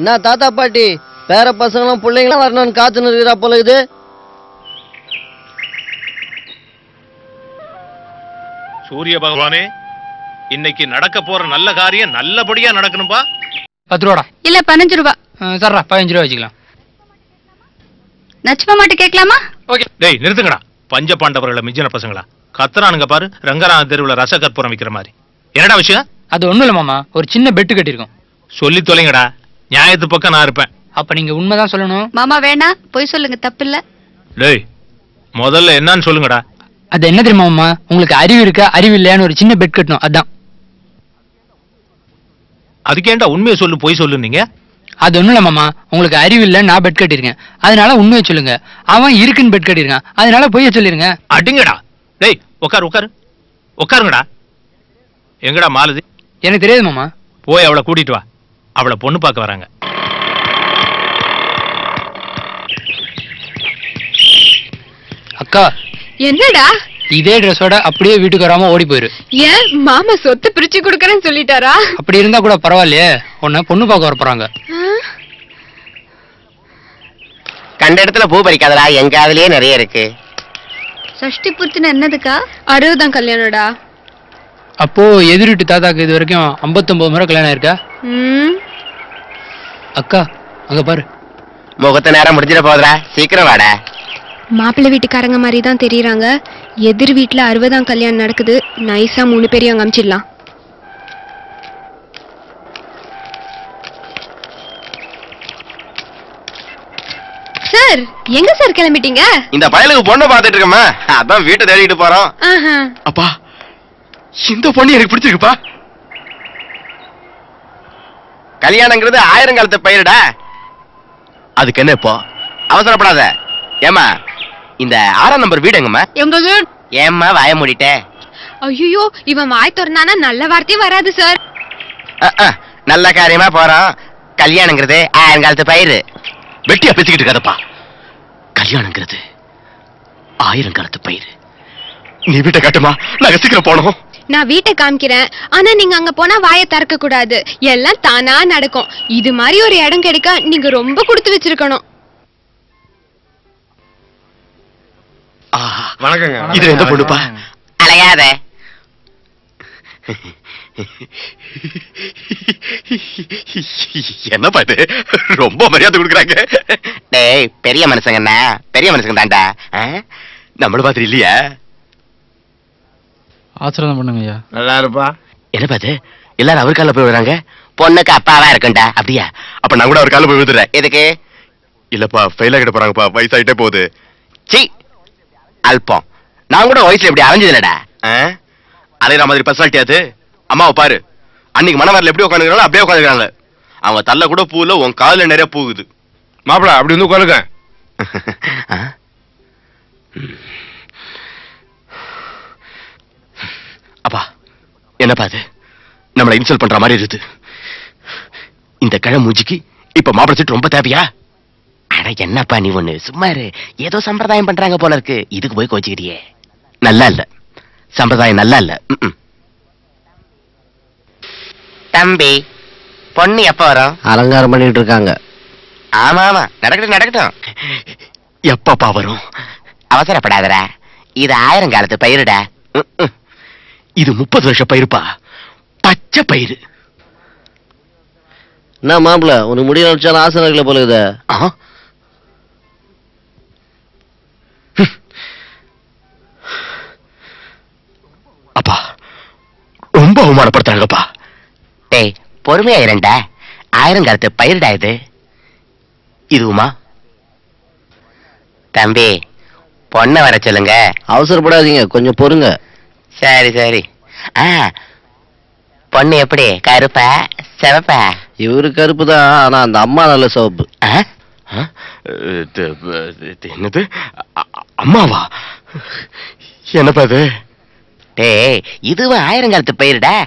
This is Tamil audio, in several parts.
என்ன தாத்தா பாட்டி பேர பசங்களும் பிள்ளைங்களும் வரணும்னு காத்துன்னு இருக்கிறா போல இது சூரிய பகவானே இன்னைக்கு நடக்க போற நல்ல காரியம் நல்லபடியா நடக்கணும்பா பத்து ரூபாடா இல்ல பதினஞ்சு ரூபா அஹ் சரிடா பதினஞ்சு ரூபா வச்சுக்கலாம் நச்சுமா மாட்டு கேட்கலாமா ஓகே டேய் நிறுத்துங்கடா பஞ்ச பாண்டவர்களை மிஞ்சின பசங்களா கத்துறானுங்க பாரு ரங்கநாத தெருவுல ரச கற்பூரம் விக்கிற மாதிரி என்னடா விஷயம் அது ஒண்ணும் இல்ல மாமா ஒரு சின்ன பெட்டு கட்டியிருக்கோம் சொல்லி தொலைங்கடா நியாயத்து பக்கம் நான் இருப்பேன் அப்ப நீங்க உண்மைதான் சொல்லணும் மாமா வேணா போய் சொல்லுங்க தப்பில்ல டேய் முதல்ல என்னன்னு சொல்லுங்கடா அது என்ன தெரியுமா மாமா உங்களுக்கு அறிவு இருக்கா அறிவு இல்லையான்னு ஒரு சின்ன பெட் கட்டணும் அதான் அதுக்கேண்டா உண்மையை சொல்லு போய் சொல்லு நீங்க அது ஒண்ணும் இல்ல மாமா உங்களுக்கு அறிவு இல்ல நான் பெட் கட்டியிருக்கேன் அதனால உண்மையை சொல்லுங்க அவன் இருக்குன்னு பெட் கட்டியிருக்கான் அதனால பொய்ய சொல்லிருங்க அடிங்கடா டேய் உட்காரு உட்காரு உட்காருங்கடா எங்கடா மாலதி எனக்கு தெரியாது மாமா போய் அவளை கூட்டிட்டு வா அவளை பொண்ணு பார்க்க வராங்க அக்கா என்னடா இதே ட்ரெஸ்ஸோட அப்படியே வீட்டுக்கு வராம ஓடி போயிரு ஏன் மாமா சொத்து பிரிச்சு கொடுக்கறேன்னு சொல்லிட்டாரா அப்படி இருந்தா கூட பரவாயில்லையே உன்னை பொண்ணு பார்க்க வர போறாங்க கண்ட இடத்துல பூ பறிக்காதடா எங்க அதுலயே நிறைய இருக்கு சஷ்டி பூர்த்தின்னு என்னதுக்கா அறுபதாம் கல்யாணம்டா அப்போ எதிர் வீட்டு தாத்தாக்கு இது வரைக்கும் 59 முறை கல்யாணம் இருக்கா ம் அக்கா அங்க பாரு முகத்த நேரம் முடிஞ்சிட போதுடா சீக்கிரம் வாடா மாப்பிள்ளை வீட்டுக்காரங்க மாதிரி தான் தெரியறாங்க எதிர் வீட்ல அறுபதாம் கல்யாணம் நடக்குது நைஸா மூணு பேரையும் அங்க அமிச்சிடலாம் சார் எங்க சார் கிளம்பிட்டீங்க இந்த பயலுக்கு பொண்ணு பார்த்துட்டு இருக்கமா அதான் வீட்டை தேடிட்டு போறோம் ஆஹா. அப்பா இந்த பொண்ணு எனக்கு பிடிச்சிருக்குப்பா கல்யாணங்கிறது ஆயிரங்காலத்து பயிருடா அதுக்கு என்ன இப்போ அவசரப்படாத ஏமா இந்த ஆறாம் நம்பர் வீடு எங்கம்மா எங்க வீடு ஏம்மா வாய மூடிட்ட ஐயோ இவன் வாய் திறந்தானா நல்ல வார்த்தையே வராது சார் அஹ், அஹ், நல்ல காரியமா போறோம் கல்யாணங்கிறது ஆயிரங்காலத்து பயிர் வெட்டியா பேசிக்கிட்டு இருக்காதப்பா கல்யாணங்கிறது ஆயிரம் காலத்து பயிர் நீ வீட்டை காட்டுமா நாங்க சீக்கிரம் போனோம் நான் வீட்டை காமிக்கிறேன் ஆனா நீங்க அங்க போனா வாயை திறக்க கூடாது எல்லாம் தானா நடக்கும் இது மாதிரி ஒரு இடம் கிடைக்க நீங்க ரொம்ப கொடுத்து வச்சிருக்கணும் வணக்கங்க இது எந்த பொண்ணுப்பா அலையாத என்னப்பா இது ரொம்ப மரியாதை கொடுக்குறாங்க டேய் பெரிய மனுஷங்கண்ணா பெரிய மனுஷங்க தான்டா நம்மள மாதிரி இல்லையா ஆசிரமம் பண்ணுங்க ஐயா நல்லா இருப்பா என்ன பாத்து எல்லாரும் அவர் கால போய் விடுறாங்க பொண்ணுக்கு அப்பாவா இருக்கும்டா அப்படியா அப்ப நான் கூட அவர் கால போய் விடுறேன் எதுக்கு இல்லப்பா ஃபெயில் ஆகிட போறாங்கப்பா வயசாயிட்டே போகுது சி அல்பம் நான் கூட வயசுல இப்படி அலைஞ்சது இல்லடா அலையிற மாதிரி பர்சனாலிட்டி அது அம்மாவை பாரு அன்னைக்கு மனவரில் எப்படி உட்காந்துக்கிறாங்களோ அப்படியே உட்காந்துக்கிறாங்க அவங்க தள்ள கூட பூல உன் காலில் நிறைய பூகுது மாப்பிள அப்படி வந்து உட்காருங்க அப்பா என்னப்பா அது நம்மளை இன்சல்ட் பண்ற மாதிரி இருக்குது இந்த கிழ மூஞ்சிக்கு இப்ப மாப்பிள சீட்டு ரொம்ப தேவையா அட என்னப்பா நீ ஒண்ணு சும்மா இரு ஏதோ சம்பிரதாயம் பண்றாங்க போல இருக்கு இதுக்கு போய் கோச்சுக்கிட்டியே நல்லா இல்ல சம்பிரதாயம் நல்லா இல்ல ம்ம். தம்பி பொண்ணு எப்ப வரும் அலங்காரம் பண்ணிட்டு இருக்காங்க ஆமா ஆமா நடக்கட்டும் நடக்கட்டும் எப்பப்பா வரும் அவசரப்படாதடா இது ஆயிரம் காலத்து பயிருடா ம், ம். இது முப்பது வருஷம் பயிருப்பா பச்சை பயிறு என்ன மாப்பிள உனக்கு முடிய வச்சாலும் ஆசை இருக்கல போல இது ஆ? ஹம். அப்பா ரொம்ப அவமானப்படுத்துறாங்கப்பா டேய் பொறுமையா இரண்டா ஆயிரம் காலத்து பயிருடா இது இதுவுமா தம்பி பொண்ணை வர சொல்லுங்க அவசரப்படாதீங்க கொஞ்சம் பொறுங்க சரி சரி ஆ பொண்ணு எப்படி கருப்பா சிவப்பா இவரு கருப்பு தான் ஆனா அந்த அம்மா நல்ல சிவப்பு ஆ? ஆ? இது, இது என்னது அ- அ- அம்மாவா என்னப்பா இது டேய் இதுவும் ஆயிரங்காலத்து பயிருடா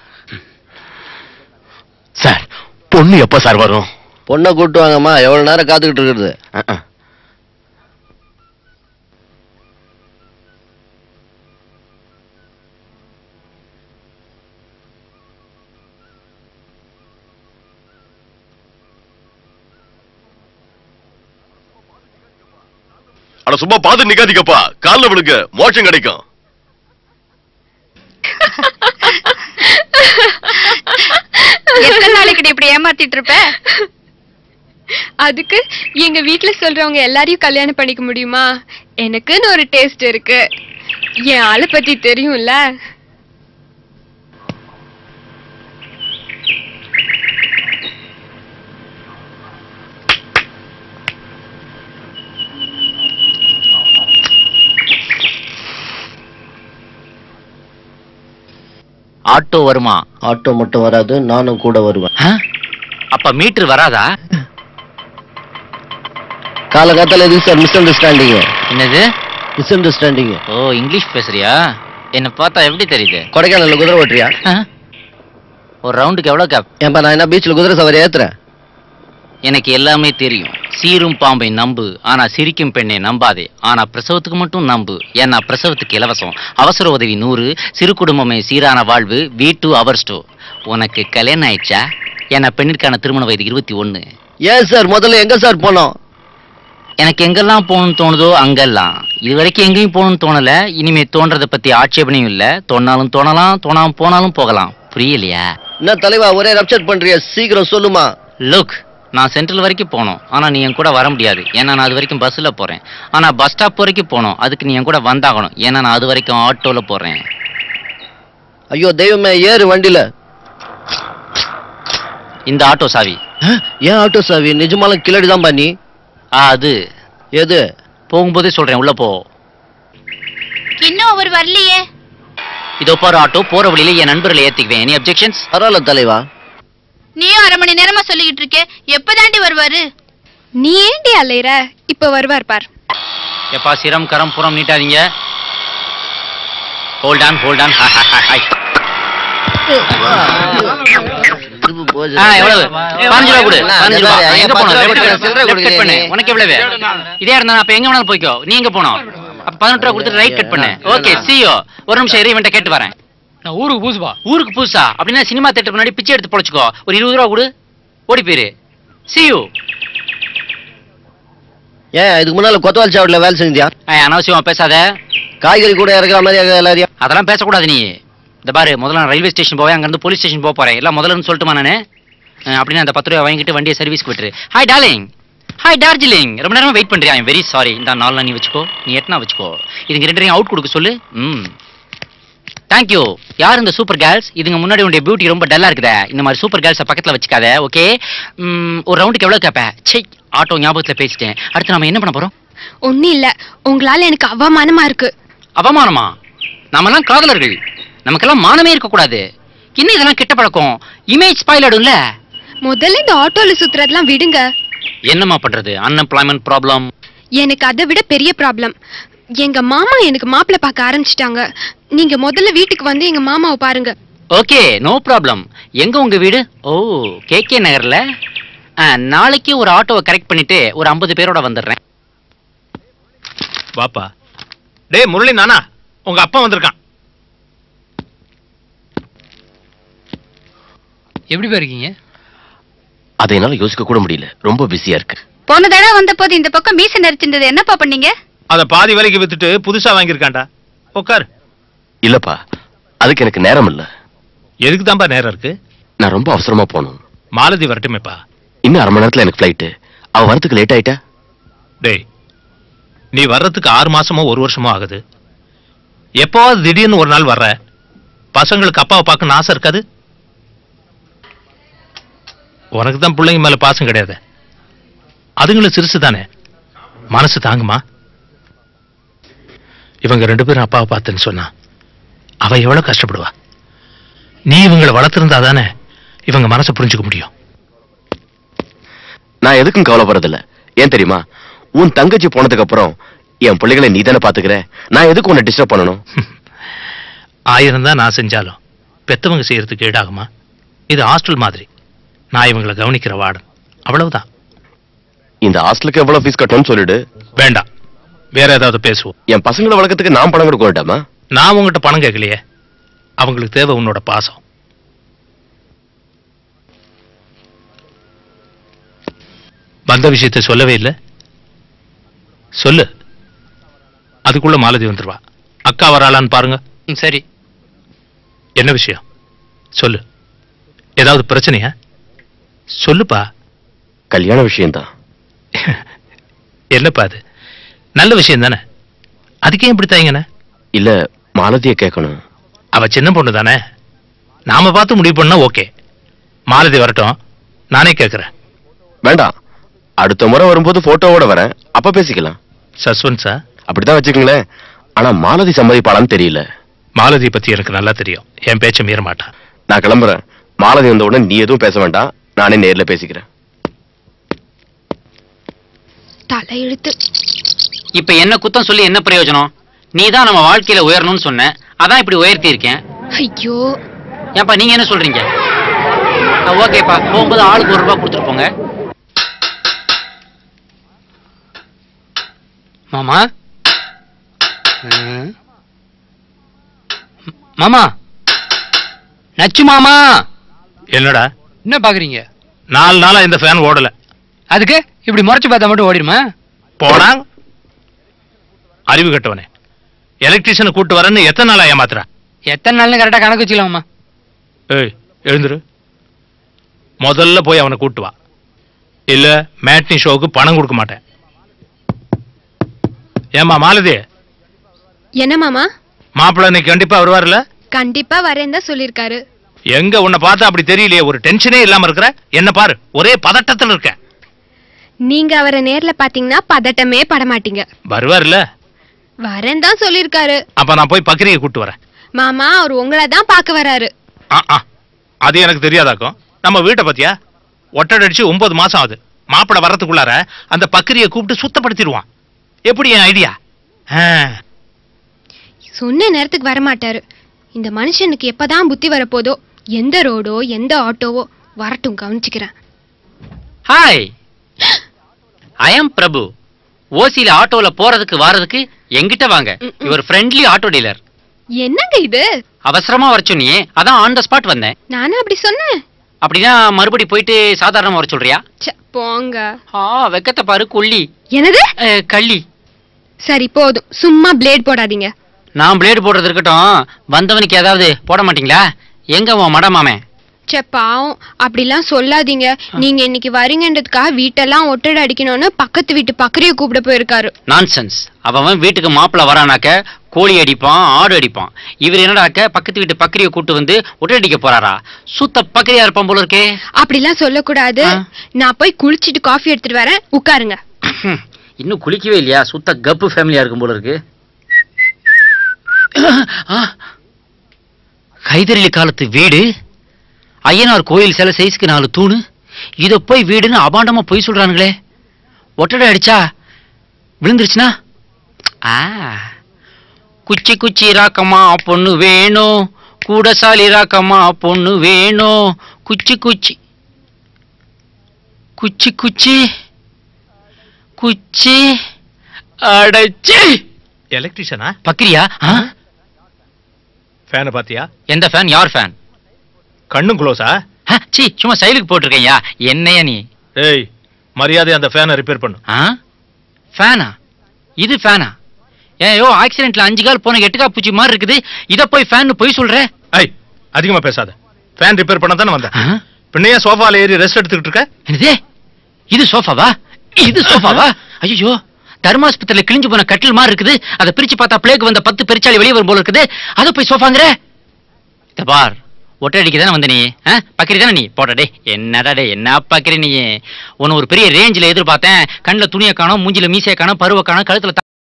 சார் பொண்ணு எப்ப சார் வரும் பொண்ணை கூட்டு வாங்கம்மா எவ்வளவு நேரம் காத்துக்கிட்டு இருக்கிறது அஹ், அஹ். அட சும்மா பார்த்து நிக்காதீங்கப்பா கால்ல விடுங்க மோட்சம் கிடைக்கும் எத்தனை நாளைக்கு இப்படி ஏமாத்திட்டு இருப்ப அதுக்கு எங்க வீட்ல சொல்றவங்க எல்லாரையும் கல்யாணம் பண்ணிக்க முடியுமா எனக்குன்னு ஒரு டேஸ்ட் இருக்கு என் ஆளை பத்தி தெரியும்ல ஆட்டோ வருமா ஆட்டோ மட்டும் வராது நானும் கூட வருவேன் ஆ? அப்ப மீட்டர் வராதா காலகாத்தால எதுக்கு சார் மிஸ் அண்டர்ஸ்டாண்டிங் என்னது மிஸ் அண்டர்ஸ்டாண்டிங் ஓ இங்கிலீஷ் பேசுறியா என்ன பார்த்தா எப்படி தெரியுது கொடைக்கானல்ல குதிரை ஓட்டுறியா ஆ? ஒரு ரவுண்டுக்கு எவ்வளவு கேப் ஏன்பா நான் என்ன பீச்ல குதிரை சவாரி ஏத்துறேன் எனக்கு எல்லாமே தெரியும் சீரும் பாம்பை நம்பு ஆனா சிரிக்கும் பெண்ணை நம்பாதே ஆனா பிரசவத்துக்கு மட்டும் நம்பு ஏன்னா பிரசவத்துக்கு இலவசம் அவசர உதவி நூறு சிறு குடும்பமே சீரான வாழ்வு வீட்டு அவர் ஸ்டோ உனக்கு கல்யாணம் ஆயிடுச்சா ஏன்னா பெண்ணிற்கான திருமண வயது இருபத்தி ஒண்ணு ஏன் சார் முதல்ல எங்க சார் போனோம் எனக்கு எங்கெல்லாம் போகணும்னு தோணுதோ அங்கெல்லாம் இது வரைக்கும் எங்கேயும் போகணும்னு தோணல இனிமே தோன்றதை பத்தி ஆட்சேபனையும் இல்ல தோணாலும் தோணலாம் தோணாம போனாலும் போகலாம் புரியலையா என்ன தலைவா ஒரே ரப்சர் பண்றிய சீக்கிரம் சொல்லுமா லுக் நான் சென்ட்ரல் வரைக்கும் போகணும் ஆனா நீ என் கூட வர முடியாது ஏன்னா நான் அது வரைக்கும் பஸ்ல போறேன் ஆனா பஸ் ஸ்டாப் வரைக்கும் போகணும் அதுக்கு நீ என் கூட வந்தாகணும் ஏன்னா நான் அது வரைக்கும் ஆட்டோல போறேன் ஐயோ தெய்வமே ஏறு வண்டியில இந்த ஆட்டோ சாவி ஏன் ஆட்டோ சாவி நிஜமாலும் கிளடி தான் பண்ணி ஆ அது எது போகும்போதே சொல்றேன் உள்ள போ இன்னும் அவர் வரலையே இதோ போற ஆட்டோ போற வழியில என் நண்பர்களை ஏத்திக்குவேன் எனி அப்செக்ஷன்ஸ் பரவாயில்ல தலைவா நீயும் அரை மணி நேரமா சொல்லிக்கிட்டு இருக்கே எப்பதாண்டி வருவாரு நீ ஏண்டி அலையிற இப்ப வருவார் பார் எப்பா சிரம் கரம் புறம் நீட்டாதீங்க hold on hold on hi திருப்பு போகுது. ஆ, எவ்வளவு பதினஞ்சு ரூபா கொடு என்ன, பதினஞ்சு ரூபா என்ன, எங்க பத்து போகணும் ரூபா லெஃப்ட் கொடுங்க, சில்லறை லெஃப்ட் கட் பண்ணு கொடுங்க. உனக்கு எவ்வளவு இதே இருந்தா நான் அப்ப எங்க வேணாலும் போய்க்கோ நீ எங்க போனோம் அப்ப பதினெட்டு ரூபா கொடுத்து ரைட் கட் பண்ணு ஓகே சியோ ஒரு நிமிஷம் இரு இவன்ட்ட கேட்டு வரேன் நான் ஊருக்கு பூசுப்பா ஊருக்கு புதுசா அப்படின்னா சினிமா தேட்டர் முன்னாடி பிச்சை எடுத்து பொழைச்சுக்கோ ஒரு இருபது ரூபா கொடு ஓடி போயிரு சியோ ஏன் இதுக்கு முன்னால கொத்தவால் சாவடில வேலை செஞ்சியா அனாவசியமா பேசாத காய்கறி கூட இறக்குற மாதிரி எல்லாரையும் அதெல்லாம் பேசக்கூடாது நீ இந்த பாரு முதல்ல நான் ரயில்வே ஸ்டேஷன் போவேன் அங்கிருந்து போலீஸ் ஸ்டேஷன் போக போறேன் எல்லாம் முதல்லன்னு சொல்லட்டுமா நானு அஹ் அப்படின்னா அந்த பத்து ரூபா வாங்கிட்டு வண்டியை சர்வீஸ்க்கு விட்டுரு ஹாய் டார்லிங் ஹாய் டார்ஜிலிங் ரொம்ப நேரமா வெயிட் பண்றியா ஐம் வெரி சாரி இந்த நாளில் நீ வச்சுக்கோ நீ எட்டனா வச்சுக்கோ இதுங்க ரெண்டு அவுட் கொடுக்க சொல்லு ம் தேங்க்யூ யார் இந்த சூப்பர் கேர்ள்ஸ் இதுங்க முன்னாடி உடைய பியூட்டி ரொம்ப டல்லா இருக்குதே இந்த மாதிரி சூப்பர் கேர்ள்ஸை பக்கத்துல வச்சுக்காத ஓகே ஒரு ரவுண்டுக்கு எவ்வளவு கேப்ப சே ஆட்டோ ஞாபகத்துல பேசிட்டேன் அடுத்து நாம என்ன பண்ண போறோம் ஒண்ணும் இல்ல உங்களால எனக்கு அவமானமா இருக்கு அவமானமா நாமெல்லாம் காதலர்கள் நமக்கெல்லாம் மானமே இருக்கக்கூடாது இன்னும் இதெல்லாம் கெட்ட பழக்கம் இமேஜ் ஸ்பாயில் ஆயிடும்ல முதல்ல இந்த ஆட்டோல சுத்துறதெல்லாம் விடுங்க என்னம்மா பண்றது அன்எம்ப்ளாய்மெண்ட் ப்ராப்ளம் எனக்கு அதை விட பெரிய ப்ராப்ளம் எங்க மாமா எனக்கு மாப்பிள்ளை பார்க்க ஆரம்பிச்சிட்டாங்க நீங்க முதல்ல வீட்டுக்கு வந்து எங்க மாமாவை பாருங்க ஓகே நோ ப்ராப்ளம் எங்க உங்க வீடு ஓ கேகே நகர்ல ஆ, நாளைக்கு ஒரு ஆட்டோவை கரெக்ட் பண்ணிட்டு ஒரு ஐம்பது பேரோட வந்துடுறேன் வாப்பா டேய் முரளி நானா உங்க அப்பா வந்திருக்கான் எப்படிப்பா இருக்கீங்க அதை என்னால யோசிக்க கூட முடியல ரொம்ப பிஸியா இருக்கு போன தடவை வந்த போது இந்த பக்கம் மீசை நரைச்சிருந்தது என்னப்பா பண்ணீங்க அத பாதி விலைக்கு வித்துட்டு புதுசா வாங்கியிருக்கான்டா உட்கார் இல்லப்பா அதுக்கு எனக்கு நேரம் இல்ல எதுக்கு தான்ப்பா நேரம் இருக்கு நான் ரொம்ப அவசரமா போகணும் மாலதி வரட்டுமேப்பா இன்னும் அரை மணி நேரத்துல எனக்கு ஃபிளைட்டு அவ வரதுக்கு லேட் ஆயிட்டா டேய் நீ வர்றதுக்கு ஆறு மாசமோ ஒரு வருஷமோ ஆகுது எப்போவாது திடீர்னு ஒரு நாள் வர்ற பசங்களுக்கு அப்பாவை பார்க்கணும்னு ஆசை இருக்காது உனக்கு தான் பிள்ளைங்க மேல பாசம் கிடையாது அதுங்களும் சிறுசு தானே மனசு தாங்குமா இவங்க ரெண்டு பேரும் அப்பாவை பார்த்தேன்னு சொன்னா அவ எவ்வளவு கஷ்டப்படுவா நீ இவங்களை வளர்த்திருந்தா தானே இவங்க மனசை புரிஞ்சுக்க முடியும் நான் எதுக்கும் கவலைப்படுறதில்ல ஏன் தெரியுமா உன் தங்கச்சி போனதுக்கு அப்புறம் என் பிள்ளைகளை நீ தானே பாத்துக்கிற நான் எதுக்கு உன்னை டிஸ்டர்ப் பண்ணணும் ஆயிரம் தான் நான் செஞ்சாலும் பெத்தவங்க செய்யறதுக்கு ஈடாகுமா இது ஹாஸ்டல் மாதிரி நான் இவங்களை கவனிக்கிற வார்டன் அவ்வளவுதான் இந்த ஹாஸ்டலுக்கு எவ்வளவு ஃபீஸ் கட்டணும்னு சொல்லிடு வேண்டாம் வேற ஏதாவது பேசுவோம் என் பசங்களை வளர்க்கறதுக்கு நான் பணம் கொடுக்க வேண்டாமா நான் உங்ககிட்ட பணம் கேட்கலையே அவங்களுக்கு தேவை உன்னோட பாசம் வந்த விஷயத்தை சொல்லவே இல்லை சொல்லு அதுக்குள்ள மாலதி வந்துருவா அக்கா வராளான்னு பாருங்க ம், சரி என்ன விஷயம் சொல்லு ஏதாவது பிரச்சனையா சொல்லுப்பா கல்யாண விஷயம்தான் என்னப்பா அது நல்ல விஷயம் தானே அதுக்கே இப்படி தாங்கண்ணே இல்ல மாலதிய கேட்கணும் அவ சின்ன பொண்ணு தானே நாம பார்த்து முடிவு பண்ணா ஓகே மாலதி வரட்டும் நானே கேட்கறேன் வேண்டாம் அடுத்த முறை வரும்போது போட்டோவோட வரேன் அப்ப பேசிக்கலாம் சஸ்வன்ஸா அப்படித்தான் வச்சுக்கோங்களேன் ஆனா மாலதி சம்மதிப்பாளான்னு தெரியல மாலதி பத்தி எனக்கு நல்லா தெரியும் என் பேச்ச மீற மாட்டான் நான் கிளம்புறேன் மாலதி வந்த உடனே நீ எதுவும் பேச வேண்டாம் நானே நேர்ல பேசிக்கிறேன் தலையெழுத்து இப்ப என்ன குத்தம் சொல்லி என்ன பிரயோஜனம் நீ தான் நம்ம வாழ்க்கையில உயரணும்னு சொன்ன அதான் இப்படி உயர்த்தி இருக்கேன் ஐயோ ஏன்பா நீங்க என்ன சொல்றீங்க ஓகேப்பா போகும்போது ஆளுக்கு ஒரு ரூபாய் கொடுத்துட்டு போங்க மாமா ம். மாமா நச்சு மாமா என்னடா என்ன பாக்குறீங்க நாலு நாளா இந்த ஃபேன் ஓடல அதுக்கு இப்படி முறைச்சு பார்த்தா மட்டும் ஓடிடுமா போடா அறிவு கட்டவனே எலக்ட்ரீஷியனை கூட்டு வரேன்னு எத்தனை நாளா ஏமாத்துற எத்தனை நாள்னு கரெக்டா கணக்கு வச்சுக்கலாமா ஏய் எழுந்துரு முதல்ல போய் அவனை கூட்டு வா இல்ல மேட்னி ஷோவுக்கு பணம் கொடுக்க மாட்டேன் ஏமா மாலதி என்ன மாமா மாப்பிள்ளை இன்னைக்கு கண்டிப்பா வருவார்ல கண்டிப்பா வரேன் தான் சொல்லிருக்காரு எங்க உன்னை பார்த்தா அப்படி தெரியலையே ஒரு டென்ஷனே இல்லாம இருக்கிற என்ன பாரு ஒரே பதட்டத்துல இருக்க நீங்க அவரை நேர்ல பாத்தீங்கன்னா பதட்டமே படமாட்டீங்க வருவார்ல வரேன் தான் சொல்லிருக்காரு அப்ப நான் போய் பக்கிரியை கூட்டு வரேன் மாமா அவர் உங்களை தான் பார்க்க வராரு ஆ, ஆ. அது எனக்கு தெரியாதாக்கும் நம்ம வீட்டை பத்தியா ஒட்டடடிச்சு ஒன்பது மாசம் ஆகுது மாப்பிளை வர்றதுக்குள்ளார அந்த பக்கிரியை கூப்பிட்டு சுத்தப்படுத்திடுவான் எப்படி என் ஐடியா சொன்ன நேரத்துக்கு வரமாட்டாரு இந்த மனுஷனுக்கு எப்பதான் புத்தி வரப்போதோ எந்த ரோடோ எந்த ஆட்டோவோ வரட்டும் கவனிச்சுக்கிறேன் ஹாய் ஐ அம் பிரபு ஓசியில ஆட்டோல போறதுக்கு வாரதுக்கு எங்கிட்ட வாங்க ம், ம். இவர் ஃப்ரெண்ட்லி ஆட்டோ டீலர் என்னங்க இது அவசரமா வர சொன்னியே அதான் ஆன் த ஸ்பாட் வந்தேன் நானும் அப்படி சொன்னேன் அப்படின்னா மறுபடி போயிட்டு சாதாரணமா வர சொல்றியா ச்ச, போங்க ஆ வெக்கத்தை பாரு கொல்லி என்னது அஹ், கள்ளி சரி போதும் சும்மா பிளேட் போடாதீங்க நான் பிளேடு போடுறது இருக்கட்டும் வந்தவனுக்கு ஏதாவது போட மாட்டீங்களா எங்க உன் மட மாமன் ச்சே பாவம் அப்படிலாம் சொல்லாதீங்க நீங்க இன்னைக்கு வரீங்கன்றதுக்காக வீட்டெல்லாம் ஒட்டடை அடிக்கணும்னு பக்கத்து வீட்டு பக்கரிய கூப்பிட போயிருக்காரு நான்சென்ஸ் அவன் வீட்டுக்கு மாப்பிள்ள வரானாக்க கோழி அடிப்பான் ஆடு அடிப்பான் இவர் என்னடாக்க பக்கத்து வீட்டு பக்கரிய கூட்டு வந்து ஒட்டடிக்க போறாரா சுத்த பக்கரியா இருப்பான் போல இருக்கே அப்படிலாம் சொல்லக்கூடாது ஆ. நான் போய் குளிச்சிட்டு காஃபி எடுத்துட்டு வரேன் உட்காருங்க ஹம், இன்னும் குளிக்கவே இல்லையா சுத்த கப்பு ஃபேமிலியா இருக்கும் போல இருக்கு ஆ, ஹைதரலி காலத்து வீடு ஐயனார் கோயில் சில சைஸ்க்கு நாலு தூணு இத போய் வீடுன்னு அபாண்டமா பொய் சொல்றானுங்களே ஒட்டடை அடிச்சா விழுந்துருச்சுனா ஆ குச்சி குச்சி ராக்கம்மா பொண்ணு வேணும் கூடசாலி ராக்கம்மா பொண்ணு வேணும் குச்சி குச்சி குச்சி குச்சி குச்சி அடைச்சி எலக்ட்ரிஷியனா பக்கிரியா ஆ? ஃபேனை பாத்தியா எந்த ஃபேன் யார் ஃபேன் கண்ணும் க்ளோஸா சி சும்மா சைலுக்கு போட்டிருக்கையா என்னையா நீ ஏய் மரியாதை அந்த ஃபேனை ரிப்பேர் பண்ணு ஆ ஃபேனா இது ஃபேனா ஏயோ ஆக்சிடென்ட்ல அஞ்சு கால் போன எட்டுக்கா பூச்சி மாதிரி இருக்குது இத போய் ஃபேன் போய் சொல்ற ஐய் அதிகமா பேசாத ஃபேன் ரிப்பேர் பண்ண தானே வந்தேன் ஆ? பின்னையே சோஃபால ஏறி ரெஸ்ட் எடுத்துக்கிட்டு இருக்க என்னது இது சோஃபாவா இது சோஃபாவா ஐயோ தர்மாஸ்பத்திரியில கிழிஞ்சு போன கட்டில் மாதிரி இருக்குது அதை பிரிச்சு பார்த்தா பிளேக்கு வந்த பத்து பெருச்சாளி வெளியே வரும் போல இருக்குது அதை போய் சோஃபாங்கிற இத பார் ஒட்டை அடிக்க தானே வந்த நீ ஆ? பக்கிரி தானே நீ போட்ட டே என்னடா டே என்ன பக்கிரி நீ உன்னை ஒரு பெரிய ரேஞ்சில் எதிர்பார்த்தேன் கண்ணில் துணியை காணோம் மூஞ்சில மீசையை காணோம் பருவ காணோம் கழுத்துல